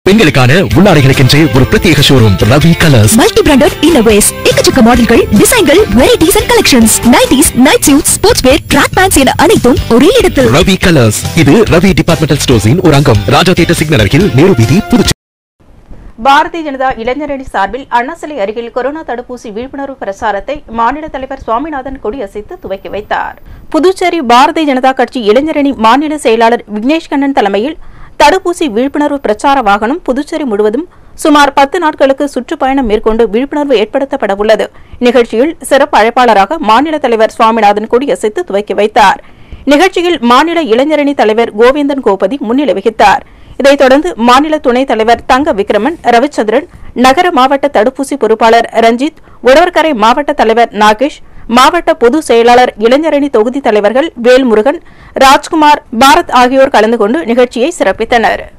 பெண்களுக்கான உள்ளாடைகளுக்கென்றே ஒரு பிரத்யேக showroom Ravi colours multi branded இன்னோவேஸ் எக்கச்சக்க மாடல்கள் டிசைன்கள் varieties and collections nighties night suit sports wear track pants என அனைத்தும் ஒரே இடத்தில் ரவி கலர்ஸ் இது ரவி டிபார்ட்மெண்டல் ஸ்டோர்ஸின் ஒரு அங்கம் ராஜா தியேட்டர் சிக்னல் அருகில் நேரு வீதி புதுச்சேரி பாரதிய ஜனதா இளைஞரணி சார்பில் அண்ணா சிலை அருகில் கொரோனா தடுப்பூசி விழிப்புணர்வு பிரசாரத்தை மாநில தலைவர் சுவாமிநாதன் கொடியசைத்து துவக்கி வைத்தார் புதுச்சேரி பாரதிய ஜனதா கட்சி இளைஞரணி மாநில செயலாளர் விக்னேஷ் கண்ணன் தலைமையில் தடுப்பூசி விழிப்புணர்வு பிரச்சார வாகனம் புதுச்சேரி முழுவதும் சுமார் பத்து நாட்களுக்கு சுற்றுப்பயணம் மேற்கொண்டு விழிப்புணர்வு ஏற்படுத்தப்பட உள்ளது நிகழ்ச்சியில் சிறப்பு அழைப்பாளராக மாநில தலைவர் சுவாமிநாதன் கொடியசைத்து துவக்கி வைத்தார் நிகழ்ச்சியில் மாநில இளைஞரணி தலைவர் கோவிந்தன் கோபதி முன்னிலை வகித்தார் இதைத் தொடர்ந்து மாநில துணைத் தலைவர் தங்க விக்ரமன் ரவிச்சந்திரன் நகர மாவட்ட தடுப்பூசி பொறுப்பாளர் ரஞ்சித் உழவர்கரை மாவட்ட தலைவர் நாகேஷ் மாவட்ட பொதுச் செயலாளர் இளைஞரணி தொகுதி தலைவர்கள் வேல்முருகன் ராஜ்குமார் பாரத் ஆகியோர் கலந்து கொண்டு நிகழ்ச்சியை சிறப்பித்தனர்